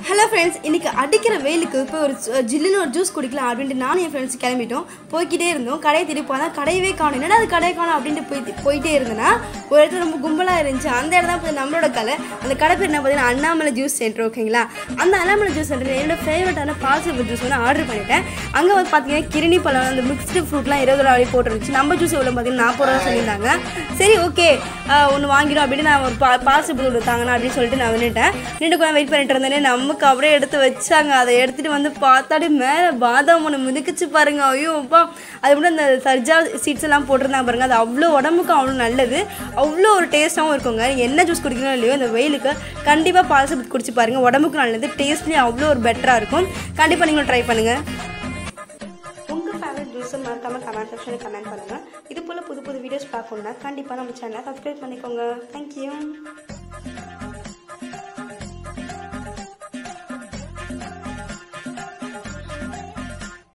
hello friends இன்னைக்கு அடிக்கிற வெயிலுக்கு இப்போ ஒரு ஜு- ஜில்லுன்னு ஒரு ஜூஸ் குடிக்கலாம் அப்படின்ட்டு நானும் என் ஃப்ரெண்ட்ஸ் கிளம்பிட்டோம் போய்க்கிட்டே இருந்தோம் கடையை தேடி போனால் கடையவே காணும் என்னடா அது கடையை காணும் அப்படின்ட்டு போய் போயிட்டே இருந்தேன்னா ஒரு இடத்துல ரொம்ப கும்பலாக இருந்துச்சு அந்த இடம் தான் போய் நம்மளோட கடை அந்த கடை பேர் என்ன பார்த்தீங்கன்னா அண்ணாமலை ஜூஸ் சென்டர் ஓகேங்களா அந்த அண்ணாமலை ஜூஸ் சென்டர் என்னோட ஃபேவரட்டான பாசிபிள் ஜூஸ் வந்து ஆர்டர் பண்ணிட்டேன் அங்கே வந்து பார்த்தீங்கன்னா கிருணி பழம் அந்த மிக்ஸ்டு ஃப்ரூட்லாம் இருபது ரூபா வரை போட்டுருந்துச்சு நம்ம ஜூஸ் எவ்வளோ பார்த்தீங்கன்னா நாற்பது ரூபா சொல்லியிருந்தாங்க சரி ஓகே ஒன்று வாங்கிடும் அப்படின்னு நான் ஒரு பா பாசிபிள் கொடுத்தாங்கண்ணா அப்படின்னு சொல்லிட்டு நான் நின்றுட்டேன் நின்று கூட வெயிட் பண்ணிட்டு இருந்தேனே நமக்கு அப்படியே எடுத்து வச்சாங்க அதை எடுத்துட்டு வந்து பார்த்தாடி மேலே பாதாம் ஒன்று மிதுக்குச்சு பாருங்க ஐயோ அப்பா அது மட்டும் அந்த சர்ஜா சீட்ஸ் எல்லாம் போட்டிருந்தாங்க பாருங்க அது அவ்வளோ உடம்புக்கு அவ்வளோ நல்லது அவ்வளோ ஒரு டேஸ்ட்டாகவும் இருக்குங்க என்ன ஜூஸ் குடிக்கணும் இல்லையோ இந்த வெயிலுக்கு கண்டிப்பாக பாசிபிள் குடிச்சு பாருங்க உடம்புக்கு நல்லது டேஸ்ட்லேயும் அவ்வளோ ஒரு பெட்டராக இருக்கும் கண்டிப்பாக நீங்களும் ட்ரை பண்ணுங்கள் உங்கள் ஃபேவரட் ஜூஸை மறக்காமல் கமெண்ட் செக்ஷனில் கமெண்ட் பண்ணுங்கள் இது போல் புது புது வீடியோஸ் பார்க்கணுன்னா கண்டிப்பாக நம்ம சேனலை சப்ஸ்கிரைப் பண்ணிக்கோங்க தேங்க்யூ